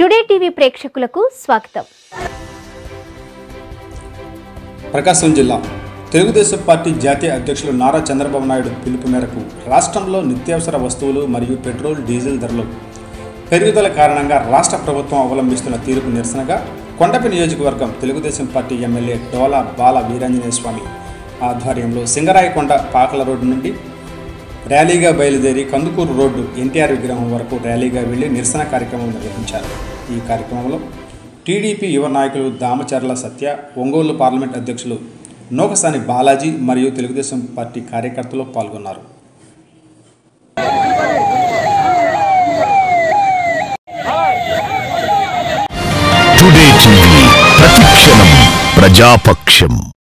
today TV ప్రేక్షకులకు స్వాగతం ప్రకాశం జిల్లా తెలుగుదేశం పార్టీ జాతీయ అధ్యక్షులు నారా చంద్రబాబు నాయుడు పిలుపు మేరకు రాష్ట్రంలో నిత్యావసర వస్తువులు మరియు పెట్రోల్ డీజిల్ ధరలు పెరుగుదల కారణంగా రాష్ట్ర ప్రభుత్వం అవలంబిస్తున్న తీరుకు నిరసనగా కొండపి నియోజకవర్గం తెలుగుదేశం పార్టీ ఎమ్మెల్యే డోలా బాల వీరాంజనేయ స్వామి ఆధ్వర్యంలో సింగరాయకొండ పాకల రోడ్డు నుండి ర్యాలీగా బయలుదేరి కందుకూరు రోడ్డు ఎన్టీఆర్ విగ్రహం వరకు ర్యాలీగా వెళ్లి నిరసన కార్యక్రమం నిర్వహించారు ఈ కార్యక్రమంలో టీడీపీ యువ నాయకులు దామచర్ల సత్య ఒంగోలు పార్లమెంట్ అధ్యక్షులు నోకసాని బాలాజీ మరియు తెలుగుదేశం పార్టీ కార్యకర్తలు పాల్గొన్నారు టుడే టీవీ ప్రతిక్షణం ప్రజాపక్షం